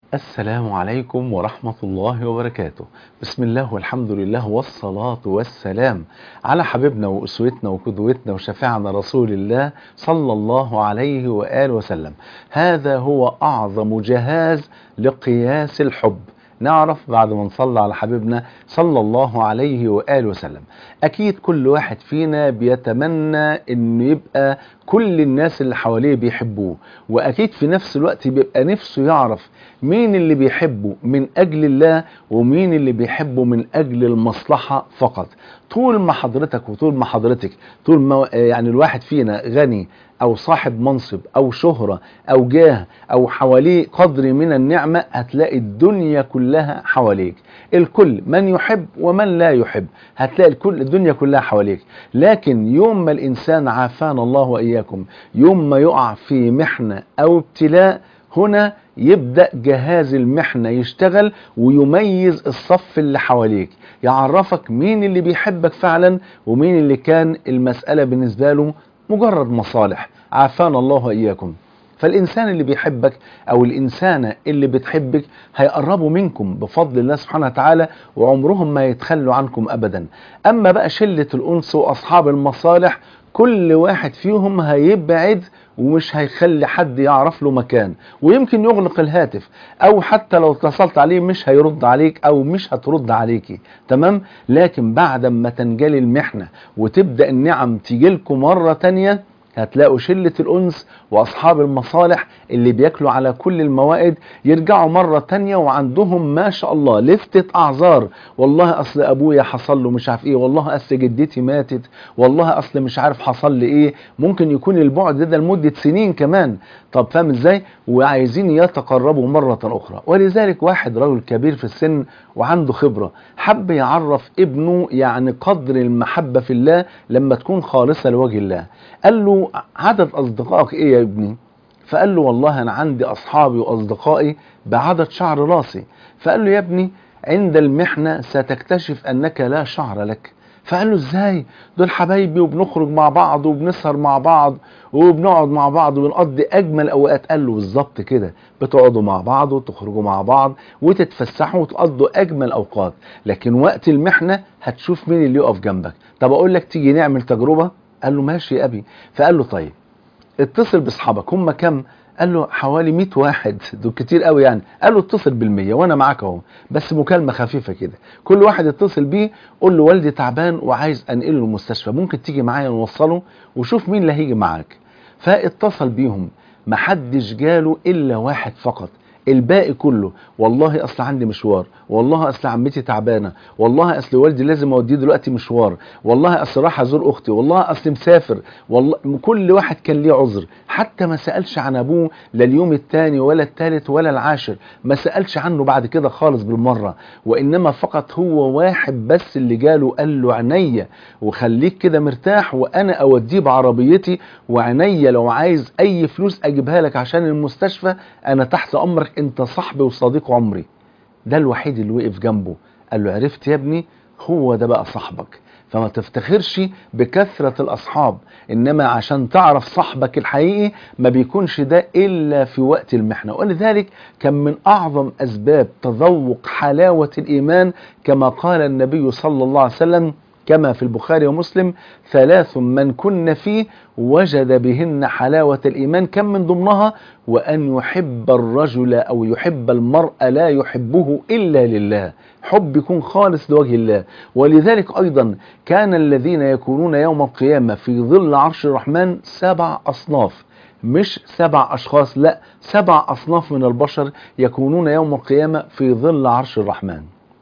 السلام عليكم ورحمة الله وبركاته بسم الله والحمد لله والصلاة والسلام على حبيبنا وأسوتنا وقدوتنا وشفيعنا رسول الله صلى الله عليه وآله وسلم هذا هو أعظم جهاز لقياس الحب نعرف بعد ما نصلي على حبيبنا صلى الله عليه وآله وسلم أكيد كل واحد فينا بيتمنى أنه يبقى كل الناس اللي حواليه بيحبوه وأكيد في نفس الوقت بيبقى نفسه يعرف مين اللي بيحبه من أجل الله ومين اللي بيحبه من أجل المصلحة فقط طول ما حضرتك وطول ما حضرتك طول ما يعني الواحد فينا غني او صاحب منصب او شهرة او جاه او حواليه قدر من النعمة هتلاقي الدنيا كلها حواليك الكل من يحب ومن لا يحب هتلاقي الكل الدنيا كلها حواليك لكن يوم ما الانسان عافانا الله واياكم يوم ما يقع في محنة او ابتلاء هنا يبدأ جهاز المحنة يشتغل ويميز الصف اللي حواليك يعرفك مين اللي بيحبك فعلا ومين اللي كان المسألة بالنسبة له مجرد مصالح عافانا الله وإياكم فالإنسان اللي بيحبك أو الإنسانة اللي بتحبك هيقربوا منكم بفضل الله سبحانه وتعالى وعمرهم ما يتخلوا عنكم أبدا أما بقى شلة الأنس وأصحاب المصالح كل واحد فيهم هيبعد ومش هيخلي حد يعرف له مكان ويمكن يغلق الهاتف او حتى لو اتصلت عليه مش هيرد عليك او مش هترد عليكي تمام لكن بعد ما تنجلي المحنة وتبدأ النعم تيجيلكم مرة تانية هتلاقوا شلة الأنس وأصحاب المصالح اللي بياكلوا على كل الموائد يرجعوا مرة تانية وعندهم ما شاء الله لفتة أعذار والله أصل أبويا حصل له مش عارف إيه والله أصل جدتي ماتت والله أصل مش عارف حصل لي إيه ممكن يكون البعد ده لمدة سنين كمان طب فاهم إزاي وعايزين يتقربوا مرة أخرى ولذلك واحد رجل كبير في السن وعنده خبرة حب يعرف ابنه يعني قدر المحبة في الله لما تكون خالصة لوجه الله قال له عدد أصدقائك إيه يا ابني فقال له والله أنا عندي أصحابي وأصدقائي بعدد شعر راسي فقال له يا ابني عند المحنة ستكتشف أنك لا شعر لك فقال له ازاي دول حبايبي وبنخرج مع بعض وبنسهر مع بعض وبنقعد مع بعض وبنقضي اجمل اوقات قال له بالظبط كده بتقعدوا مع بعض وتخرجوا مع بعض وتتفسحوا وتقضوا اجمل اوقات لكن وقت المحنه هتشوف مين اللي يقف جنبك طب اقول لك تيجي نعمل تجربه قال له ماشي يا ابي فقال له طيب اتصل باصحابك هم كم قال له حوالي 100 واحد دول كتير قوي يعني قال له اتصل بالمية وانا معاك اهو بس مكالمه خفيفه كده كل واحد اتصل بيه قول له والدي تعبان وعايز انقله المستشفى ممكن تيجي معايا نوصله وشوف مين اللي هيجي معاك فاتصل بيهم محدش جاله الا واحد فقط الباقي كله والله اصل عندي مشوار والله اصل عمتي تعبانه والله اصل والدي لازم اوديه دلوقتي مشوار والله اصل راح ازور اختي والله اصل مسافر والله كل واحد كان ليه عذر حتى ما سالش عن ابوه لا اليوم الثاني ولا الثالث ولا العاشر ما سالش عنه بعد كده خالص بالمره وانما فقط هو واحد بس اللي جاله قال له عينيا وخليك كده مرتاح وانا اوديه بعربيتي وعينيا لو عايز اي فلوس اجيبها لك عشان المستشفى انا تحت امرك انت صاحبي وصديق عمري ده الوحيد اللي وقف جنبه قال له عرفت يا ابني هو ده بقى صاحبك فما تفتخرش بكثرة الأصحاب إنما عشان تعرف صاحبك الحقيقي ما بيكونش ده إلا في وقت المحنة ولذلك كان من أعظم أسباب تذوق حلاوة الإيمان كما قال النبي صلى الله عليه وسلم كما في البخاري ومسلم ثلاث من كن فيه وجد بهن حلاوة الإيمان كم من ضمنها وأن يحب الرجل أو يحب المرء لا يحبه إلا لله حب يكون خالص لوجه الله ولذلك أيضا كان الذين يكونون يوم القيامة في ظل عرش الرحمن سبع أصناف مش سبع أشخاص لا سبع أصناف من البشر يكونون يوم القيامة في ظل عرش الرحمن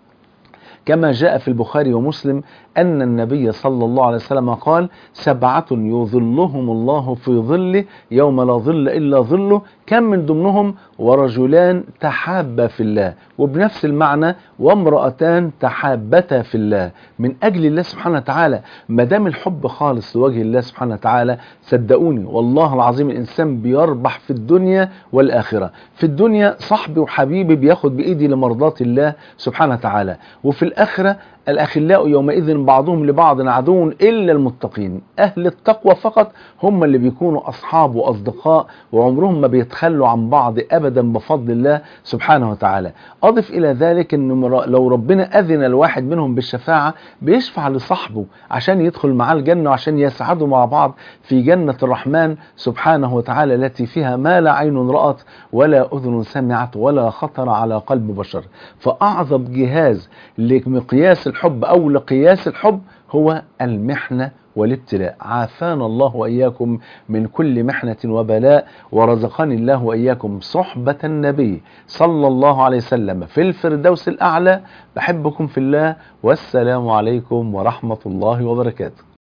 كما جاء في البخاري ومسلم أن النبي صلى الله عليه وسلم قال سبعة يظلهم الله في ظله يوم لا ظل إلا ظله كم من ضمنهم ورجلان تحابا في الله وبنفس المعنى وامرأتان تحابتا في الله من أجل الله سبحانه وتعالى ما دام الحب خالص لوجه الله سبحانه وتعالى صدقوني والله العظيم الإنسان بيربح في الدنيا والآخرة في الدنيا صاحبي وحبيبي بياخد بإيدي لمرضات الله سبحانه وتعالى وفي الآخرة الأخلاء يومئذ بعضهم لبعض عدو إلا المتقين أهل التقوى فقط هم اللي بيكونوا أصحاب وأصدقاء وعمرهم ما بيتخلوا عن بعض أبدا بفضل الله سبحانه وتعالى أضف إلى ذلك أن لو ربنا أذن الواحد منهم بالشفاعة بيشفع لصاحبه عشان يدخل معاه الجنة وعشان يسعدوا مع بعض في جنة الرحمن سبحانه وتعالى التي فيها ما لا عين رأت ولا أذن سمعت ولا خطر على قلب بشر فأعظم جهاز لمقياس الحب أو لقياس الحب هو المحنة والابتلاء عافانا الله وإياكم من كل محنة وبلاء ورزقني الله وإياكم صحبة النبي صلى الله عليه وسلم في الفردوس الأعلى بحبكم في الله والسلام عليكم ورحمة الله وبركاته